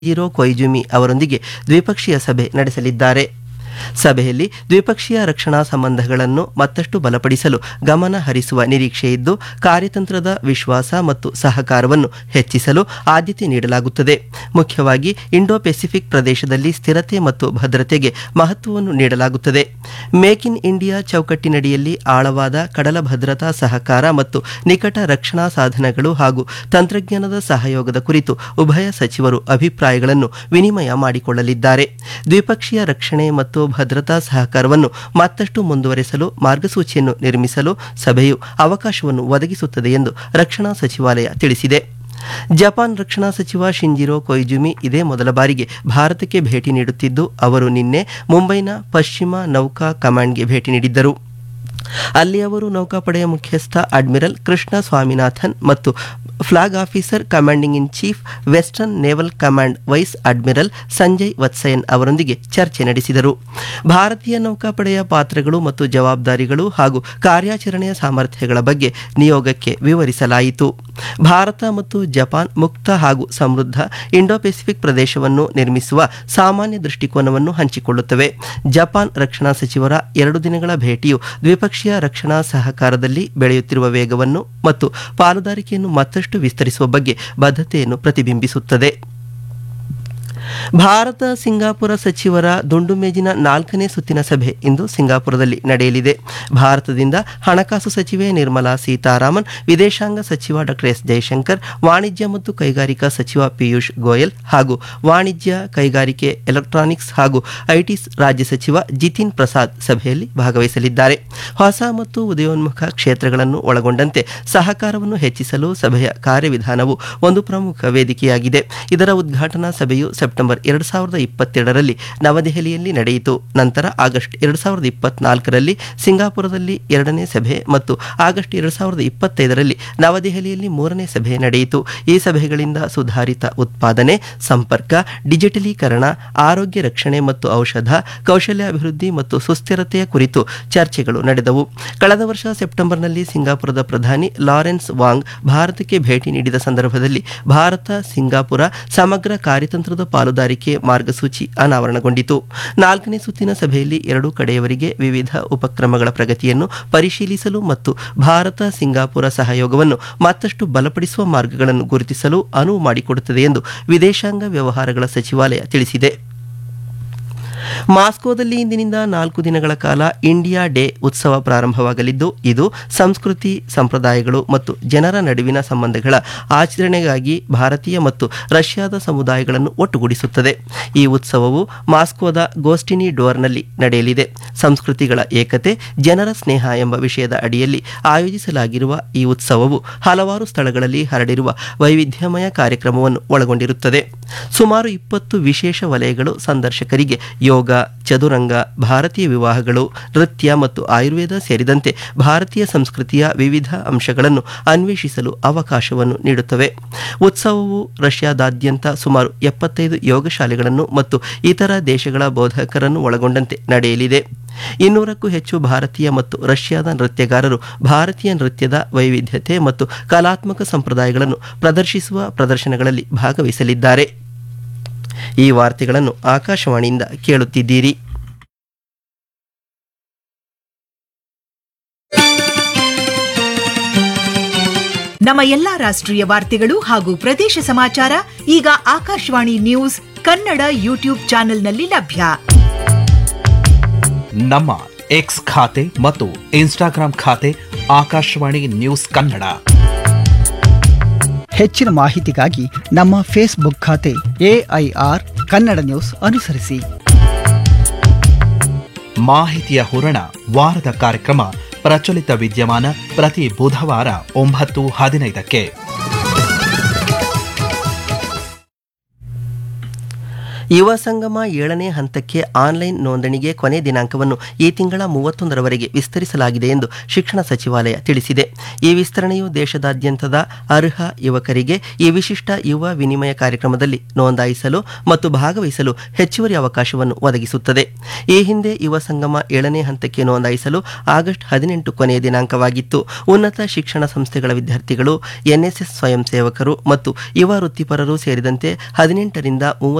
hero ಕೊಯ್ಜುಮಿ ಅವರೊಂದಿಗೆ ದ್ವಿಪಕ್ಷೀಯ ಸಭೆ ನಡೆಸಲಿದ್ದಾರೆ ಸಭೆಯಲ್ಲಿ ದ್ವಿಪಕ್ಷೀಯ ರಕ್ಷಣಾ ಸಂಬಂಧಗಳನ್ನು ಮತ್ತಷ್ಟು ಬಲಪಡಿಸಲು ಗಮನ ಹರಿಸುವ ನಿರೀಕ್ಷೆಯಿದ್ದು ಕಾರ್ಯತಂತ್ರದ ವಿಶ್ವಾಸ ಮತ್ತು ಸಹಕಾರವನ್ನು ಹೆಚ್ಚಿಸಲು ಆದ್ಯತೆ ನೀಡಲಾಗುತ್ತದೆ ಮುಖ್ಯವಾಗಿ ಇಂಡೋ ಪೆಸಿಫಿಕ್ ಪ್ರದೇಶದಲ್ಲಿ ಸ್ಥಿರತೆ ಮತ್ತು ಭದ್ರತೆಗೆ ಮಹತ್ವವನ್ನು ನೀಡಲಾಗುತ್ತದೆ ಮೇಕ್ ಇನ್ ಇಂಡಿಯಾ ಚೌಕಟ್ಟಿನಡಿಯಲ್ಲಿ ಆಳವಾದ ಕಡಲ ಭದ್ರತಾ ಸಹಕಾರ ಮತ್ತು ನಿಕಟ ರಕ್ಷಣಾ ಸಾಧನಗಳು ಹಾಗೂ ತಂತ್ರಜ್ಞಾನದ ಸಹಯೋಗದ ಕುರಿತು ಉಭಯ ಸಚಿವರು ಅಭಿಪ್ರಾಯಗಳನ್ನು ವಿನಿಮಯ ಮಾಡಿಕೊಳ್ಳಲಿದ್ದಾರೆ ದ್ವಿಪಕ್ಷೀಯ ರಕ್ಷಣೆ ಮತ್ತು ಭದ್ರತಾ ಸಹಕಾರವನ್ನು ಮತ್ತಷ್ಟು ಮುಂದುವರೆಸಲು ಮಾರ್ಗಸೂಚಿಯನ್ನು ನಿರ್ಮಿಸಲು ಸಭೆಯು ಅವಕಾಶವನ್ನು ಒದಗಿಸುತ್ತದೆ ಎಂದು ರಕ್ಷಣಾ ಸಚಿವಾಲಯ ತಿಳಿಸಿದೆ ಜಪಾನ್ ರಕ್ಷಣಾ ಸಚಿವ ಶಿಂಜಿರೋ ಕೊಯ್ಜುಮಿ ಇದೇ ಮೊದಲ ಬಾರಿಗೆ ಭಾರತಕ್ಕೆ ಭೇಟಿ ನೀಡುತ್ತಿದ್ದು ಅವರು ನಿನ್ನೆ ಮುಂಬೈನ ಪಶ್ಚಿಮ ನೌಕಾ ಕಮಾಂಡ್ಗೆ ಭೇಟಿ ನೀಡಿದ್ದರು ಅಲ್ಲಿ ಅವರು ನೌಕಾಪಡೆಯ ಮುಖ್ಯಸ್ಥ ಅಡ್ಮಿರಲ್ ಕೃಷ್ಣ ಸ್ವಾಮಿನಾಥನ್ ಮತ್ತು flag officer commanding in chief western naval command vice admiral Sanjay Vatsayan ಅವರೊಂದಿಗೆ ಚರ್ಚೆ ನಡೆಸಿದರು ಭಾರತೀಯ ನೌಕಾಪಡೆಯ ಪಾತ್ರಗಳು ಮತ್ತು ಜವಾಬ್ದಾರಿಗಳು ಹಾಗೂ ಕಾರ್ಯಾಚರಣೆಯ ಸಾಮರ್ಥ್ಯಗಳ ಬಗ್ಗೆ ನಿಯೋಗಕ್ಕೆ ವಿವರಿಸಲಾಯಿತು ಭಾರತ ಮತ್ತು ಜಪಾನ್ ಮುಕ್ತ ಹಾಗೂ ಸಮೃದ್ಧ ಇಂಡೋ ಪೆಸಿಫಿಕ್ ಪ್ರದೇಶವನ್ನು ನಿರ್ಮಿಸುವ ಸಾಮಾನ್ಯ ದೃಷ್ಟಿಕೋನವನ್ನು ಹಂಚಿಕೊಳ್ಳುತ್ತವೆ ಜಪಾನ್ ರಕ್ಷಣಾ ಸಚಿವರ ಎರಡು ದಿನಗಳ ಭೇಟಿಯು ದ್ವಿಪಕ್ಷೀಯ ರಕ್ಷಣಾ ಸಹಕಾರದಲ್ಲಿ ಬೆಳೆಯುತ್ತಿರುವ ವೇಗವನ್ನು ಮತ್ತು ಪಾಲುದಾರಿಕೆಯನ್ನು ಮತ್ತಷ್ಟು ವಿಸ್ತರಿಸುವ ಬಗ್ಗೆ ಬದ್ಧತೆಯನ್ನು ಪ್ರತಿಬಿಂಬಿಸುತ್ತದೆ ಭಾರತ ಸಿಂಗಾಪುರ ಸಚಿವರ ದುಂಡು ಮೇಜಿನ ನಾಲ್ಕನೇ ಸುತ್ತಿನ ಸಭೆ ಇಂದು ಸಿಂಗಾಪುರದಲ್ಲಿ ನಡೆಯಲಿದೆ ಭಾರತದಿಂದ ಹಣಕಾಸು ಸಚಿವೆ ನಿರ್ಮಲಾ ಸೀತಾರಾಮನ್ ವಿದೇಶಾಂಗ ಸಚಿವ ಡಾಕ್ಟರ್ ಎಸ್ ಜಯಶಂಕರ್ ವಾಣಿಜ್ಯ ಮತ್ತು ಕೈಗಾರಿಕಾ ಸಚಿವ ಪಿಯೂಷ್ ಗೋಯಲ್ ಹಾಗೂ ವಾಣಿಜ್ಯ ಕೈಗಾರಿಕೆ ಎಲೆಕ್ಟ್ರಾನಿಕ್ಸ್ ಹಾಗೂ ಐಟಿ ರಾಜ್ಯ ಸಚಿವ ಜಿತಿನ್ ಪ್ರಸಾದ್ ಸಭೆಯಲ್ಲಿ ಭಾಗವಹಿಸಲಿದ್ದಾರೆ ಹೊಸ ಮತ್ತು ಉದಯೋನ್ಮುಖ ಕ್ಷೇತ್ರಗಳನ್ನು ಒಳಗೊಂಡಂತೆ ಸಹಕಾರವನ್ನು ಹೆಚ್ಚಿಸಲು ಸಭೆಯ ಕಾರ್ಯವಿಧಾನವು ಒಂದು ಪ್ರಮುಖ ವೇದಿಕೆಯಾಗಿದೆ ಇದರ ಉದ್ಘಾಟನಾ ಸಭೆಯು ಸೆಪ್ಟೆಂಬರ್ ಎರಡು ಸಾವಿರದ ಇಪ್ಪತ್ತೆರಡರಲ್ಲಿ ನವದೆಹಲಿಯಲ್ಲಿ ನಡೆಯಿತು ನಂತರ ಆಗಸ್ಟ್ ಎರಡು ಸಾವಿರದ ಇಪ್ಪತ್ನಾಲ್ಕರಲ್ಲಿ ಸಿಂಗಾಪುರದಲ್ಲಿ ಎರಡನೇ ಸಭೆ ಮತ್ತು ಆಗಸ್ಟ್ ಎರಡು ಸಾವಿರದ ಇಪ್ಪತ್ತೈದರಲ್ಲಿ ನವದೆಹಲಿಯಲ್ಲಿ ಮೂರನೇ ಸಭೆ ನಡೆಯಿತು ಈ ಸಭೆಗಳಿಂದ ಸುಧಾರಿತ ಉತ್ಪಾದನೆ ಸಂಪರ್ಕ ಡಿಜಿಟಲೀಕರಣ ಆರೋಗ್ಯ ರಕ್ಷಣೆ ಮತ್ತು ಔಷಧ ಕೌಶಲ್ಯಾಭಿವೃದ್ಧಿ ಮತ್ತು ಸುಸ್ಥಿರತೆಯ ಕುರಿತು ಚರ್ಚೆಗಳು ನಡೆದವು ಕಳೆದ ವರ್ಷ ಸೆಪ್ಟೆಂಬರ್ನಲ್ಲಿ ಸಿಂಗಾಪುರದ ಪ್ರಧಾನಿ ಲಾರೆನ್ಸ್ ವಾಂಗ್ ಭಾರತಕ್ಕೆ ಭೇಟಿ ನೀಡಿದ ಸಂದರ್ಭದಲ್ಲಿ ಭಾರತ ಸಿಂಗಾಪುರ ಸಮಗ್ರ ಕಾರ್ಯತಂತ್ರದ ಪಾಲುದಾರಿಕೆ ಮಾರ್ಗಸೂಚಿ ಅನಾವರಣಗೊಂಡಿತು ನಾಲ್ಕನೇ ಸುತ್ತಿನ ಸಭೆಯಲ್ಲಿ ಎರಡೂ ಕಡೆಯವರಿಗೆ ವಿವಿಧ ಉಪಕ್ರಮಗಳ ಪ್ರಗತಿಯನ್ನು ಪರಿಶೀಲಿಸಲು ಮತ್ತು ಭಾರತ ಸಿಂಗಾಪುರ ಸಹಯೋಗವನ್ನು ಮತ್ತಷ್ಟು ಬಲಪಡಿಸುವ ಮಾರ್ಗಗಳನ್ನು ಗುರುತಿಸಲು ಅನುವು ಮಾಡಿಕೊಡುತ್ತದೆ ಎಂದು ವಿದೇಶಾಂಗ ವ್ಯವಹಾರಗಳ ಸಚಿವಾಲಯ ತಿಳಿಸಿದೆ ಮಾಸ್ಕೋದಲ್ಲಿ ಇಂದಿನಿಂದ ನಾಲ್ಕು ದಿನಗಳ ಕಾಲ ಇಂಡಿಯಾ ಡೇ ಉತ್ಸವ ಪ್ರಾರಂಭವಾಗಲಿದ್ದು ಇದು ಸಂಸ್ಕೃತಿ ಸಂಪ್ರದಾಯಗಳು ಮತ್ತು ಜನರ ನಡುವಿನ ಸಂಬಂಧಗಳ ಆಚರಣೆಗಾಗಿ ಭಾರತೀಯ ಮತ್ತು ರಷ್ಯಾದ ಸಮುದಾಯಗಳನ್ನು ಒಟ್ಟುಗೂಡಿಸುತ್ತದೆ ಈ ಉತ್ಸವವು ಮಾಸ್ಕೋದ ಗೋಸ್ಟಿನಿ ಡೋರ್ನಲ್ಲಿ ನಡೆಯಲಿದೆ ಸಂಸ್ಕೃತಿಗಳ ಏಕತೆ ಜನರ ಸ್ನೇಹ ಎಂಬ ವಿಷಯದ ಅಡಿಯಲ್ಲಿ ಆಯೋಜಿಸಲಾಗಿರುವ ಈ ಉತ್ಸವವು ಹಲವಾರು ಸ್ಥಳಗಳಲ್ಲಿ ಹರಡಿರುವ ವೈವಿಧ್ಯಮಯ ಕಾರ್ಯಕ್ರಮವನ್ನು ಒಳಗೊಂಡಿರುತ್ತದೆ ಸುಮಾರು ಇಪ್ಪತ್ತು ವಿಶೇಷ ವಲಯಗಳು ಸಂದರ್ಶಕರಿಗೆ ಯೋಗ ಚದುರಂಗ ಭಾರತೀಯ ವಿವಾಹಗಳು ನೃತ್ಯ ಮತ್ತು ಆಯುರ್ವೇದ ಸೇರಿದಂತೆ ಭಾರತೀಯ ಸಂಸ್ಕೃತಿಯ ವಿವಿಧ ಅಂಶಗಳನ್ನು ಅನ್ವೇಷಿಸಲು ಅವಕಾಶವನ್ನು ನೀಡುತ್ತವೆ ಉತ್ಸವವು ರಷ್ಯಾದಾದ್ಯಂತ ಸುಮಾರು ಎಪ್ಪತ್ತೈದು ಯೋಗಶಾಲೆಗಳನ್ನು ಮತ್ತು ಇತರ ದೇಶಗಳ ಬೋಧಕರನ್ನು ಒಳಗೊಂಡಂತೆ ನಡೆಯಲಿದೆ ಇನ್ನೂರಕ್ಕೂ ಹೆಚ್ಚು ಭಾರತೀಯ ಮತ್ತು ರಷ್ಯಾದ ನೃತ್ಯಗಾರರು ಭಾರತೀಯ ನೃತ್ಯದ ವೈವಿಧ್ಯತೆ ಮತ್ತು ಕಲಾತ್ಮಕ ಸಂಪ್ರದಾಯಗಳನ್ನು ಪ್ರದರ್ಶಿಸುವ ಪ್ರದರ್ಶನಗಳಲ್ಲಿ ಭಾಗವಹಿಸಲಿದ್ದಾರೆ ಈ ವಾರ್ತೆಗಳನ್ನು ಆಕಾಶವಾಣಿಯಿಂದ ಕೇಳುತ್ತಿದ್ದೀರಿ ನಮ್ಮ ಎಲ್ಲಾ ರಾಷ್ಟ್ರೀಯ ವಾರ್ತೆಗಳು ಹಾಗೂ ಪ್ರದೇಶ ಸಮಾಚಾರ ಈಗ ಆಕಾಶವಾಣಿ ನ್ಯೂಸ್ ಕನ್ನಡ ಯೂಟ್ಯೂಬ್ ಚಾನೆಲ್ನಲ್ಲಿ ಲಭ್ಯ ನಮ್ಮ ಎಕ್ಸ್ ಖಾತೆ ಮತ್ತು ಇನ್ಸ್ಟಾಗ್ರಾಂ ಖಾತೆ ಆಕಾಶವಾಣಿ ನ್ಯೂಸ್ ಕನ್ನಡ ಹೆಚ್ಚಿನ ಮಾಹಿತಿಗಾಗಿ ನಮ್ಮ ಫೇಸ್ಬುಕ್ ಖಾತೆ ಎಐಆರ್ ಕನ್ನಡ ನ್ಯೂಸ್ ಅನುಸರಿಸಿ ಮಾಹಿತಿಯ ಹೂರಣ ವಾರದ ಕಾರ್ಯಕ್ರಮ ಪ್ರಚಲಿತ ವಿದ್ಯಮಾನ ಪ್ರತಿ ಬುಧವಾರ ಒಂಬತ್ತು ಹದಿನೈದಕ್ಕೆ ಯುವ ಸಂಗಮ ಏಳನೇ ಹಂತಕ್ಕೆ ಆನ್ಲೈನ್ ನೋಂದಣಿಗೆ ಕೊನೆ ದಿನಾಂಕವನ್ನು ಈ ತಿಂಗಳ ಮೂವತ್ತೊಂದರವರೆಗೆ ವಿಸ್ತರಿಸಲಾಗಿದೆ ಎಂದು ಶಿಕ್ಷಣ ಸಚಿವಾಲಯ ತಿಳಿಸಿದೆ ಈ ವಿಸ್ತರಣೆಯು ದೇಶದಾದ್ಯಂತದ ಅರ್ಹ ಯುವಕರಿಗೆ ಈ ವಿಶಿಷ್ಟ ಯುವ ವಿನಿಮಯ ಕಾರ್ಯಕ್ರಮದಲ್ಲಿ ನೋಂದಾಯಿಸಲು ಮತ್ತು ಭಾಗವಹಿಸಲು ಹೆಚ್ಚುವರಿ ಅವಕಾಶವನ್ನು ಒದಗಿಸುತ್ತದೆ ಈ ಹಿಂದೆ ಯುವ ಸಂಗಮ ಏಳನೇ ಹಂತಕ್ಕೆ ನೋಂದಾಯಿಸಲು ಆಗಸ್ಟ್ ಹದಿನೆಂಟು ಕೊನೆಯ ದಿನಾಂಕವಾಗಿತ್ತು ಉನ್ನತ ಶಿಕ್ಷಣ ಸಂಸ್ಥೆಗಳ ವಿದ್ಯಾರ್ಥಿಗಳು ಎನ್ಎಸ್ಎಸ್ ಸ್ವಯಂ ಸೇವಕರು ಮತ್ತು ಯುವ ವೃತ್ತಿಪರರು ಸೇರಿದಂತೆ ಹದಿನೆಂಟರಿಂದ